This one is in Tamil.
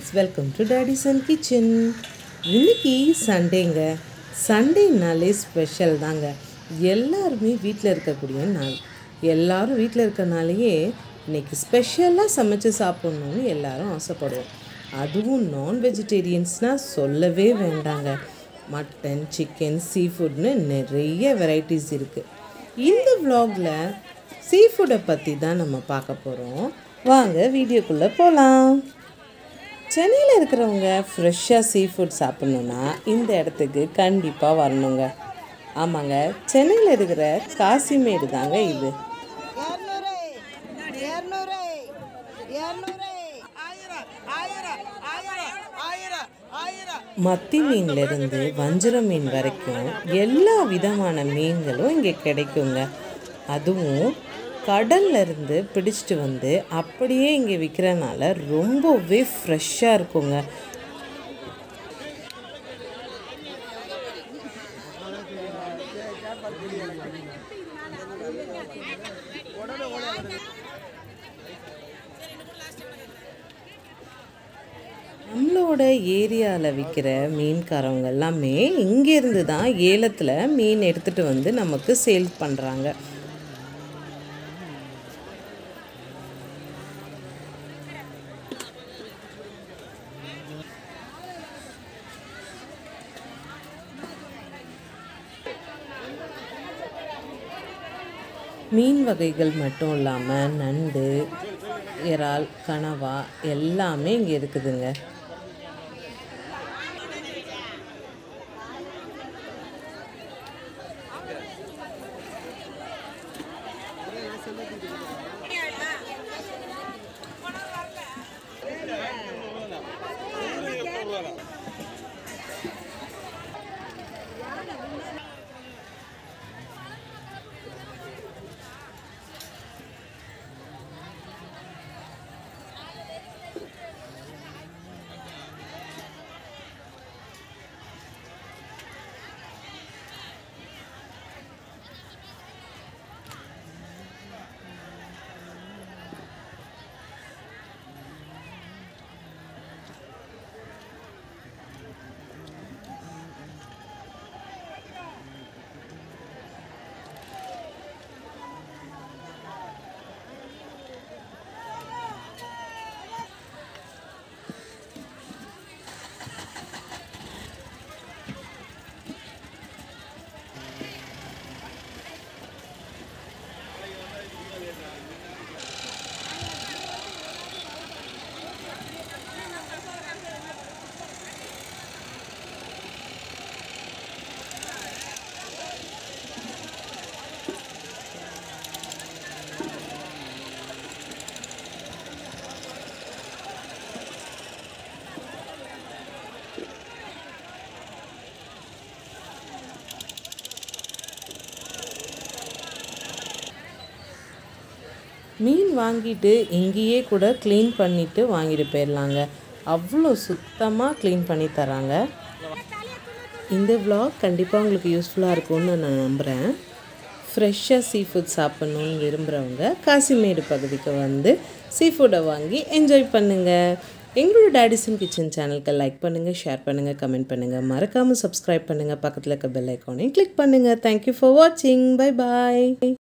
welcome to daddy's and kitchen இன்னைக்கு சண்டேங்க சண்டேனாலே ஸ்பெஷல் தாங்க எல்லாருமே வீட்டில் இருக்கக்கூடிய நாள் எல்லாரும் வீட்டில் இருக்கனாலேயே இன்னைக்கு ஸ்பெஷலாக சமைச்சு சாப்பிட்ணுன்னு எல்லாரும் ஆசைப்படுவோம் அதுவும் நான் வெஜிடேரியன்ஸ்னால் சொல்லவே வேண்டாங்க மட்டன் சிக்கன் சீ ஃபுட்னு நிறைய வெரைட்டிஸ் இருக்குது இந்த vlogல சீ ஃபுட்டை பற்றி தான் நம்ம பார்க்க போகிறோம் வாங்க வீடியோக்குள்ளே போகலாம் சென்னையில் இருக்கிறவங்க ஃப்ரெஷ்ஷாக சீ ஃபுட் சாப்பிட்ணுன்னா இந்த இடத்துக்கு கண்டிப்பாக வரணுங்க ஆமாங்க சென்னையில் இருக்கிற காசிமேடு தாங்க இது இரநூறு இரநூறு இரநூறு ஆயிரம் ஆயிரம் ஆயிரம் ஆயிரம் ஆயிரம் மத்தி மீன்லேருந்து வஞ்சிர மீன் வரைக்கும் எல்லா விதமான மீன்களும் இங்கே கிடைக்குங்க அதுவும் கடல்ல இருந்து பிடிச்சிட்டு வந்து அப்படியே இங்கே விற்கிறனால ரொம்பவே ஃப்ரெஷ்ஷாக இருக்குங்க நம்மளோட ஏரியாவில் விற்கிற மீன்காரவங்க எல்லாமே இங்கேருந்து தான் ஏலத்தில் மீன் எடுத்துகிட்டு வந்து நமக்கு சேல் பண்ணுறாங்க மீன் வகைகள் மட்டும் இல்லாமல் நண்டு இறால் கனவா எல்லாமே இங்கே இருக்குதுங்க மீன் வாங்கிட்டு இங்கேயே கூட க்ளீன் பண்ணிவிட்டு வாங்கிட்டு போயிடலாங்க அவ்வளோ சுத்தமாக க்ளீன் பண்ணி தராங்க இந்த vlog கண்டிப்பாக உங்களுக்கு யூஸ்ஃபுல்லாக இருக்கும்னு நான் நம்புகிறேன் ஃப்ரெஷ்ஷாக சீ ஃபுட் சாப்பிட்ணுன்னு விரும்புகிறவங்க காசிமேடு பகுதிக்கு வந்து சீ ஃபுட்டை வாங்கி என்ஜாய் பண்ணுங்கள் எங்களோட டேடிசன் கிச்சன் சேனலுக்கு லைக் பண்ணுங்கள் ஷேர் பண்ணுங்கள் கமெண்ட் பண்ணுங்கள் மறக்காமல் சப்ஸ்கிரைப் பண்ணுங்கள் பக்கத்தில் இருக்க பெல் ஐக்கானையும் கிளிக் பண்ணுங்கள் தேங்க்யூ ஃபார் வாட்சிங் பை பாய்